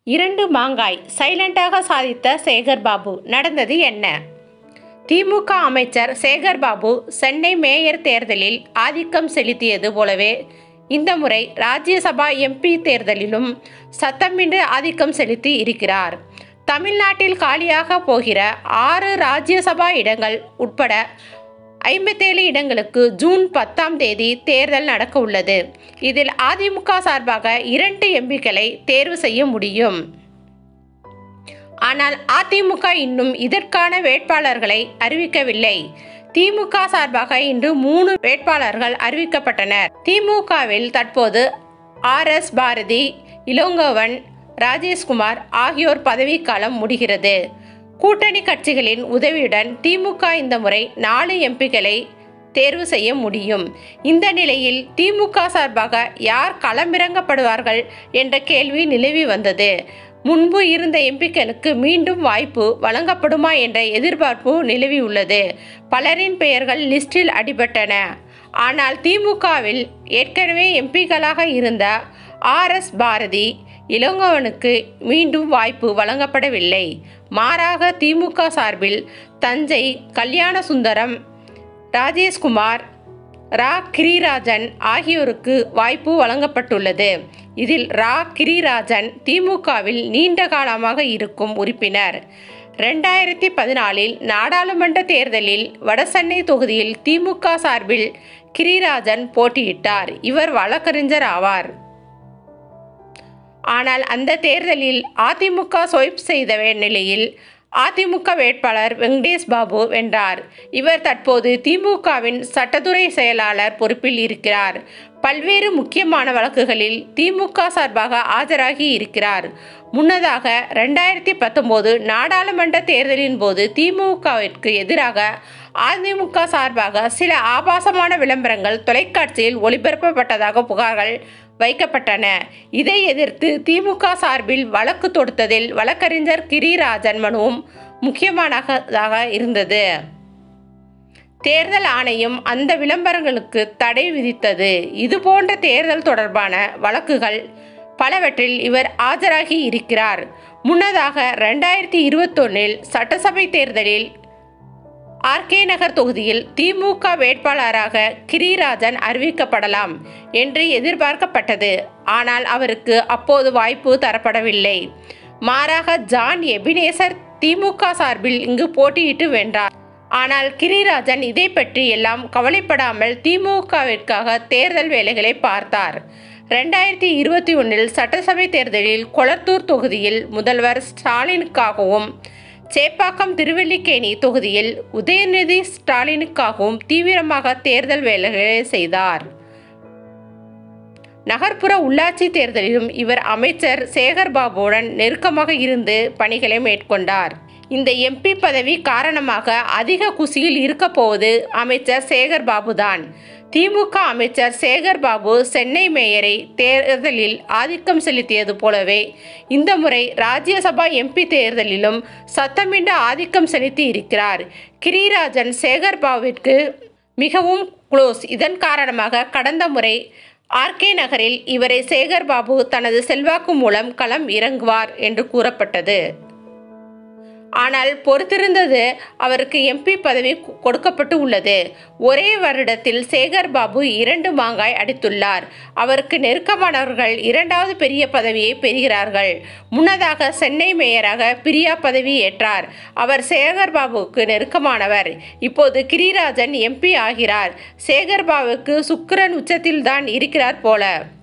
இரண்டு மாங்காய் சைலண்டாக சாதித்த சேகர் பாபு நடந்தது என்ன திமுக அமைச்சர் சேகர் பாபு சென்னை மேயர் தேர்தலில் ஆதிக்கம் செலுத்தியது போலவே இந்த முறை ராஜ்யசபா எம்பி தேர்தலிலும் சத்தமின்றி ஆதிக்கம் செலுத்தி இருக்கிறார் தமிழ்நாட்டில் காலியாக போகிற ஆறு ராஜ்யசபா இடங்கள் உட்பட ஐம்பத்தேழு இடங்களுக்கு ஜூன் பத்தாம் தேதி தேர்தல் நடக்க உள்ளது இதில் அதிமுக சார்பாக இரண்டு எம்பிக்களை தேர்வு செய்ய முடியும் ஆனால் அதிமுக இன்னும் இதற்கான வேட்பாளர்களை அறிவிக்கவில்லை திமுக சார்பாக இன்று மூணு வேட்பாளர்கள் அறிவிக்கப்பட்டனர் திமுகவில் தற்போது ஆர் எஸ் பாரதி இளங்கோவன் ராஜேஷ்குமார் ஆகியோர் பதவிக்காலம் முடிகிறது கூட்டணி கட்சிகளின் உதவியுடன் திமுக இந்த முறை நாலு எம்பிக்களை தேர்வு செய்ய முடியும் இந்த நிலையில் திமுக சார்பாக யார் களமிறங்கப்படுவார்கள் என்ற கேள்வி நிலவி வந்தது முன்பு இருந்த எம்பிக்களுக்கு மீண்டும் வாய்ப்பு வழங்கப்படுமா என்ற எதிர்பார்ப்பு நிலவியுள்ளது பலரின் பெயர்கள் லிஸ்டில் அடிபட்டன ஆனால் திமுகவில் ஏற்கனவே எம்பிக்களாக இருந்த ஆர் எஸ் பாரதி இளங்கோவனுக்கு மீண்டும் வாய்ப்பு வழங்கப்படவில்லை மாறாக திமுக சார்பில் தஞ்சை கல்யாண சுந்தரம் ராஜேஷ்குமார் ரா கிரிராஜன் ஆகியோருக்கு வாய்ப்பு வழங்கப்பட்டுள்ளது இதில் ரா கிரிராஜன் திமுகவில் நீண்ட காலமாக இருக்கும் உறுப்பினர் ரெண்டாயிரத்தி பதினாலில் நாடாளுமன்ற தேர்தலில் வடசென்னை தொகுதியில் திமுக சார்பில் கிரிராஜன் போட்டியிட்டார் இவர் வழக்கறிஞர் ஆவார் ஆனால் அந்த தேர்தலில் அதிமுக ஸ்வைப் செய்த நிலையில் அதிமுக வேட்பாளர் வெங்கடேஷ் பாபு வென்றார் இவர் தற்போது திமுகவின் சட்டத்துறை செயலாளர் பொறுப்பில் இருக்கிறார் பல்வேறு முக்கியமான வழக்குகளில் திமுக சார்பாக ஆஜராகி இருக்கிறார் முன்னதாக ரெண்டாயிரத்தி பத்தொம்போது நாடாளுமன்ற தேர்தலின் போது திமுகவிற்கு எதிராக அதிமுக சார்பாக சில ஆபாசமான விளம்பரங்கள் தொலைக்காட்சியில் ஒளிபரப்பப்பட்டதாக புகார்கள் வைக்கப்பட்டன இதை எதிர்த்து திமுக சார்பில் வழக்கு தொடுத்ததில் வழக்கறிஞர் கிரிராஜன் மனுவும் முக்கியமானதாக இருந்தது தேர்தல் ஆணையம் அந்த விளம்பரங்களுக்கு தடை விதித்தது இதுபோன்ற தேர்தல் தொடர்பான வழக்குகள் பலவற்றில் இவர் ஆஜராகி இருக்கிறார் முன்னதாக ரெண்டாயிரத்தி இருபத்தொன்னில் சட்டசபை தேர்தலில் ஆர்கே நகர் தொகுதியில் திமுக வேட்பாளராக கிரிராஜன் அறிவிக்கப்படலாம் என்று எதிர்பார்க்கப்பட்டது ஆனால் அவருக்கு அப்போது வாய்ப்பு தரப்படவில்லை மாறாக ஜான் எபினேசர் திமுக சார்பில் இங்கு போட்டியிட்டு வென்றார் ஆனால் கிரிராஜன் இதை பற்றி எல்லாம் கவலைப்படாமல் திமுகவிற்காக தேர்தல் வேலைகளை பார்த்தார் ரெண்டாயிரத்தி இருபத்தி ஒன்றில் சட்டசபை தேர்தலில் கொளத்தூர் தொகுதியில் முதல்வர் ஸ்டாலினுக்காகவும் சேப்பாக்கம் திருவல்லிக்கேணி தொகுதியில் உதயநிதி ஸ்டாலினுக்காகவும் தீவிரமாக தேர்தல் வேலைகளை செய்தார் நகர்ப்புற உள்ளாட்சி தேர்தலிலும் இவர் அமைச்சர் சேகர் பாபுவுடன் நெருக்கமாக இருந்து பணிகளை மேற்கொண்டார் இந்த எம்பி பதவி காரணமாக அதிக குசியில் இருக்க போவது அமைச்சர் சேகர் பாபுதான் திமுக அமைச்சர் சேகர் பாபு சென்னை மேயரை தேர்தலில் ஆதிக்கம் செலுத்தியது போலவே இந்த முறை ராஜ்யசபா எம்பி தேர்தலிலும் சத்தமின்ற ஆதிக்கம் செலுத்தி இருக்கிறார் கிரிராஜன் சேகர் பாபுவிற்கு மிகவும் க்ளோஸ் இதன் காரணமாக கடந்த முறை ஆர்கே நகரில் இவரை சேகர் பாபு தனது செல்வாக்கு மூலம் களம் இறங்குவார் என்று கூறப்பட்டது ஆனால் பொறுத்திருந்தது அவருக்கு எம்பி பதவி கொடுக்கப்பட்டு உள்ளது ஒரே வருடத்தில் சேகர் பாபு இரண்டு மாங்காய் அடித்துள்ளார் அவருக்கு நெருக்கமானவர்கள் இரண்டாவது பெரிய பதவியை பெறுகிறார்கள் முன்னதாக சென்னை மேயராக பிரியா பதவி ஏற்றார் அவர் சேகர் பாபுவுக்கு நெருக்கமானவர் இப்போது கிரிராஜன் எம்பி ஆகிறார் சேகர் பாபுவுக்கு சுக்கிரன் உச்சத்தில்தான் இருக்கிறார் போல